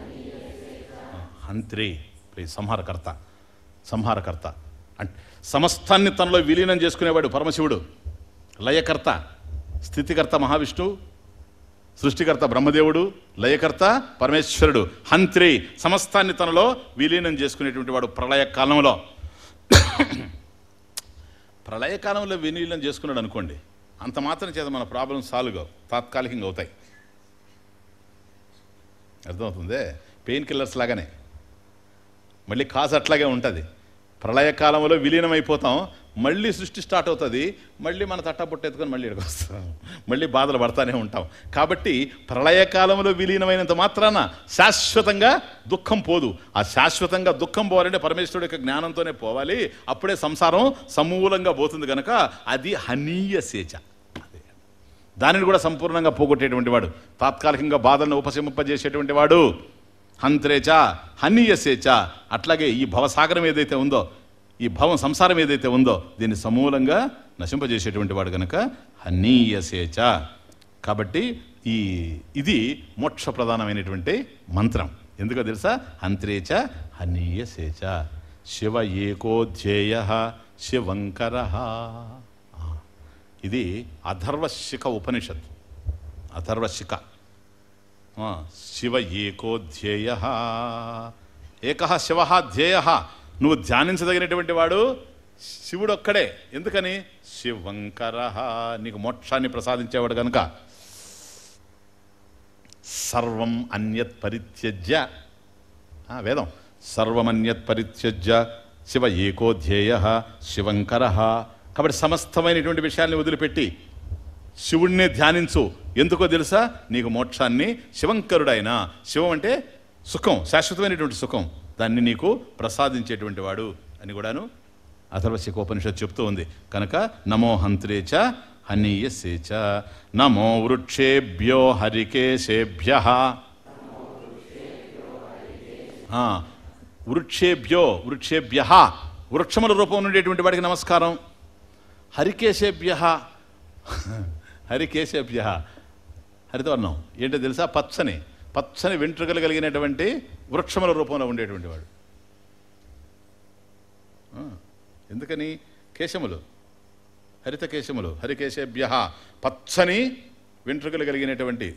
హంత్రే ప్లీజ్ సంహారకర్త సంహారకర్త అంటే సమస్తాన్ని తనలో విలీనం చేసుకునేవాడు పరమశివుడు లయకర్త స్థితికర్త మహావిష్ణువు సృష్టికర్త బ్రహ్మదేవుడు లయకర్త పరమేశ్వరుడు హంత్రి సమస్తాన్ని తనలో విలీనం చేసుకునేటువంటి వాడు ప్రళయ కాలంలో ప్రళయకాలంలో విలీనం చేసుకున్నాడు అనుకోండి అంత మాత్రం చేత మన ప్రాబ్లం సాల్వ్ కావు తాత్కాలికంగా అవుతాయి అర్థమవుతుందే పెయిన్ కిల్లర్స్ లాగానే మళ్ళీ కాజ్ అట్లాగే ఉంటుంది ప్రళయకాలంలో విలీనం అయిపోతాం మళ్ళీ సృష్టి స్టార్ట్ అవుతుంది మళ్ళీ మన తట్టబుట్ట ఎత్తుకొని మళ్ళీ ఇక్కడికి వస్తాం మళ్ళీ బాధలు పడతానే ఉంటాం కాబట్టి ప్రళయకాలంలో విలీనమైనంత మాత్రాన శాశ్వతంగా దుఃఖం పోదు ఆ శాశ్వతంగా దుఃఖం పోవాలంటే పరమేశ్వరుడు యొక్క జ్ఞానంతోనే పోవాలి అప్పుడే సంసారం సమూలంగా పోతుంది కనుక అది హనీయ సేచ అదే. దానిని కూడా సంపూర్ణంగా పోగొట్టేటువంటి వాడు తాత్కాలికంగా బాధలను ఉపశమింపజేసేటువంటి వాడు హంత్రేచ హనీయసేచ అట్లాగే ఈ భవసాగరం ఏదైతే ఉందో ఈ భవం సంసారం ఏదైతే ఉందో దీన్ని సమూలంగా నశింపజేసేటువంటి వాడు కనుక హనీయసేచ కాబట్టి ఈ ఇది మోక్ష ప్రధానమైనటువంటి మంత్రం ఎందుకో తెలుసా హంత్రేచ హనీయసేచ శివ ఏకోధ్యేయ శివంకర ఇది అథర్వశిఖ ఉపనిషత్ అథర్వశిఖ ఆ, శివ ఏకోధ్యేయ ఏక శివ ధ్యేయ నువ్వు ధ్యానించదగినటువంటి వాడు శివుడు ఒక్కడే ఎందుకని శివంకర నీకు మోక్షాన్ని ప్రసాదించేవాడు కనుక సర్వం అన్యత్ పరిత్యజ్య ఆ, వేదం సర్వమన్యత్ పరిత్యజ్య శివ ఏకోధ్యేయ శివంకర కాబట్టి సమస్తమైనటువంటి విషయాల్ని వదిలిపెట్టి శివుణ్ణే ధ్యానించు ఎందుకో తెలుసా నీకు మోక్షాన్ని శివంకరుడైన శివం అంటే సుఖం శాశ్వతమైనటువంటి సుఖం దాన్ని నీకు ప్రసాదించేటువంటి వాడు అని కూడాను అథర్వశికోపనిషత్ చెప్తూ ఉంది కనుక నమో హంత్రేచ హనీయసేచ నమో వృక్షేభ్యో హరికేశేభ్య ఆ, వృక్షేభ్యో వృక్షేభ్య వృక్షముల రూపం ఉండేటువంటి వాడికి నమస్కారం హరికేశేభ్య హరికేశేభ్య హరితవర్ణం ఏంటో తెలుసా పచ్చని పచ్చని వెంట్రుకలు కలిగినటువంటి వృక్షముల రూపంలో ఉండేటువంటి వాడు ఆ, ఎందుకని కేశములు హరిత కేశములు హరికేశేభ్య పచ్చని వెంట్రుకలు కలిగినటువంటి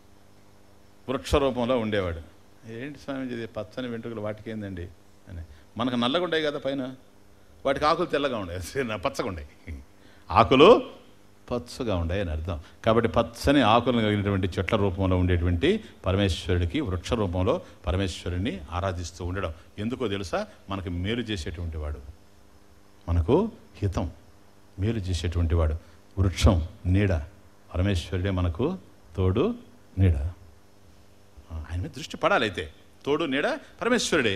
వృక్ష రూపంలో ఉండేవాడు ఏంటి స్వామి ఇది పచ్చని వెంట్రుకలు వాటికి ఏందండి అని మనకు నల్లగా ఉండేవి కదా పైన వాటికి ఆకులు తెల్లగా ఉండేవి పచ్చగా ఉండేవి ఆకులు పచ్చగా ఉండేవి అని అర్థం కాబట్టి పచ్చని ఆకులను కలిగినటువంటి చెట్ల రూపంలో ఉండేటువంటి పరమేశ్వరుడికి వృక్ష రూపంలో పరమేశ్వరుడిని ఆరాధిస్తూ ఉండడం ఎందుకో తెలుసా మనకి మేలు చేసేటువంటి వాడు మనకు హితం మేలు చేసేటువంటి వాడు వృక్షం నీడ పరమేశ్వరుడే మనకు తోడు నీడ ఆయన మీద దృష్టి పడాలి అయితే తోడు నీడ పరమేశ్వరుడే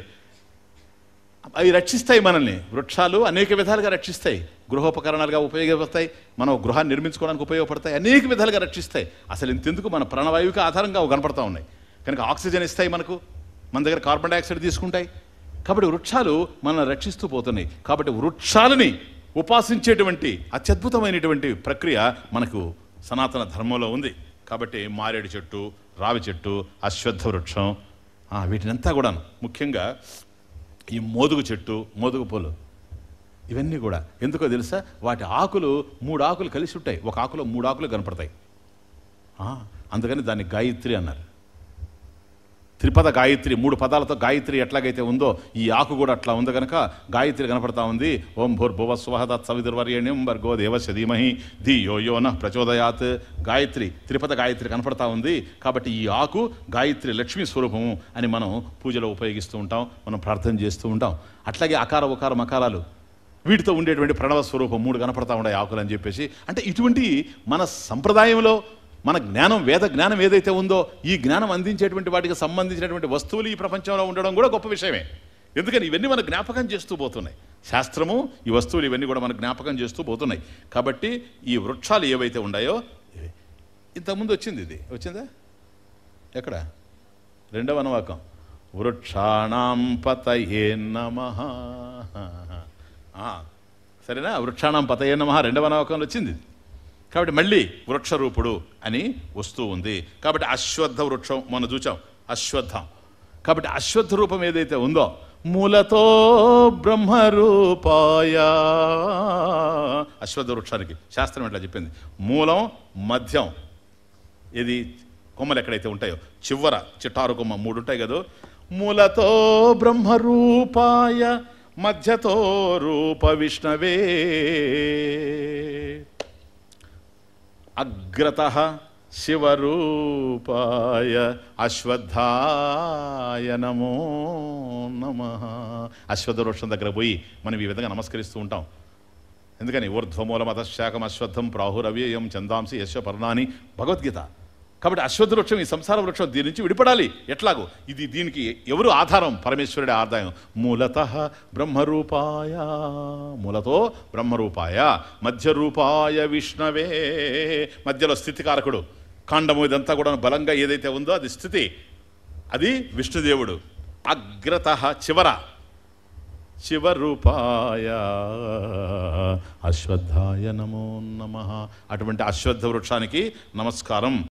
అవి రక్షిస్తాయి మనల్ని వృక్షాలు అనేక విధాలుగా రక్షిస్తాయి గృహోపకరణాలుగా ఉపయోగపడతాయి మనం గృహాన్ని నిర్మించుకోవడానికి ఉపయోగపడతాయి అనేక విధాలుగా రక్షిస్తాయి అసలు ఇంతెందుకు మన ప్రాణవాయువుకి ఆధారంగా అవి కనపడతా ఉన్నాయి కనుక ఆక్సిజన్ ఇస్తాయి మనకు మన దగ్గర కార్బన్ డైఆక్సైడ్ తీసుకుంటాయి కాబట్టి వృక్షాలు మనల్ని రక్షిస్తూ పోతున్నాయి కాబట్టి వృక్షాలని ఉపాసించేటువంటి అత్యద్భుతమైనటువంటి ప్రక్రియ మనకు సనాతన ధర్మంలో ఉంది కాబట్టి మారేడు చెట్టు రావి చెట్టు అశ్వత్థ వృక్షం ఆ, వీటినంతా కూడాను ముఖ్యంగా ఈ మోదుగు చెట్టు మోదుగు పూలు ఇవన్నీ కూడా ఎందుకో తెలుసా వాటి ఆకులు మూడు ఆకులు కలిసి ఉంటాయి ఒక ఆకులో మూడు ఆకులు కనపడతాయి ఆ, అందుకని దాన్ని గాయత్రి అన్నారు త్రిపద గాయత్రి మూడు పదాలతో గాయత్రి ఎట్లాగైతే ఉందో ఈ ఆకు కూడా అట్లా ఉంది కనుక గాయత్రి కనపడతా ఉంది ఓం భూర్భువ స్వహదత్ సవిదుర్వర్యణ్యం వర్గో దేవస్య ధీమహి ధియో యోన ప్రచోదయాత్ గాయత్రి త్రిపద గాయత్రి కనపడతా ఉంది కాబట్టి ఈ ఆకు గాయత్రి లక్ష్మీ స్వరూపము అని మనం పూజలో ఉపయోగిస్తూ ఉంటాం మనం ప్రార్థన చేస్తూ ఉంటాం అట్లాగే అకార ఉకార మకారాలు వీటితో ఉండేటువంటి ప్రణవ స్వరూపం మూడు కనపడతా ఉన్నాయి ఆకులు అని చెప్పేసి అంటే ఇటువంటి మన సంప్రదాయంలో మన జ్ఞానం వేద జ్ఞానం ఏదైతే ఉందో ఈ జ్ఞానం అందించేటువంటి వాటికి సంబంధించినటువంటి వస్తువులు ఈ ప్రపంచంలో ఉండడం కూడా గొప్ప విషయమే ఎందుకని ఇవన్నీ మన జ్ఞాపకం చేస్తూ పోతున్నాయి శాస్త్రము ఈ వస్తువులు ఇవన్నీ కూడా మన జ్ఞాపకం చేస్తూ పోతున్నాయి కాబట్టి ఈ వృక్షాలు ఏవైతే ఉన్నాయో ఇవి. ఇంతకుముందు వచ్చింది ఇది వచ్చిందా ఎక్కడ రెండవ అనువాకం వృక్షాణం పతయే నమ సరేనా వృక్షాణం పతయే నమ రెండవ అనువాకంలో వచ్చింది ఇది. కాబట్టి మళ్ళీ వృక్షరూపుడు అని వస్తూ ఉంది కాబట్టి అశ్వత్థ వృక్షం మనం చూచాం అశ్వత్థం కాబట్టి అశ్వత్థ రూపం ఏదైతే ఉందో మూలతో బ్రహ్మరూపాయ అశ్వత్థ వృక్షానికి శాస్త్రం ఎట్లా చెప్పింది మూలం మధ్యం ఇది కొమ్మలు ఎక్కడైతే ఉంటాయో చివర చిట్టారు కొమ్మ మూడు ఉంటాయి కదా మూలతో బ్రహ్మరూపాయ మధ్యతో రూప విష్ణవే అగ్రత శివరూపాయ అశ్వత్థాయ నమో నమ అశ్వత్థ వృక్షం దగ్గర పోయి మనం ఈ విధంగా నమస్కరిస్తూ ఉంటాం ఎందుకని ఊర్ధ్వమూలం అతశాఖం అశ్వత్థం ప్రాహురవ్యయం చందాంసి యశ్వ పర్ణాని భగవద్గీత కాబట్టి అశ్వత్థ వృక్షం ఈ సంసార వృక్షం దీని నుంచి విడిపడాలి ఎట్లాగో ఇది దీనికి ఎవరు ఆధారం పరమేశ్వరుడి ఆదాయం మూలత బ్రహ్మరూపాయ మూలతో బ్రహ్మరూపాయ మధ్యరూపాయ విష్ణవే మధ్యలో స్థితికారకుడు కాండము ఇదంతా కూడా బలంగా ఏదైతే ఉందో అది స్థితి అది విష్ణుదేవుడు అగ్రత చివర శివరూపాయ అశ్వత్థాయ నమో నమ అటువంటి అశ్వత్థ వృక్షానికి నమస్కారం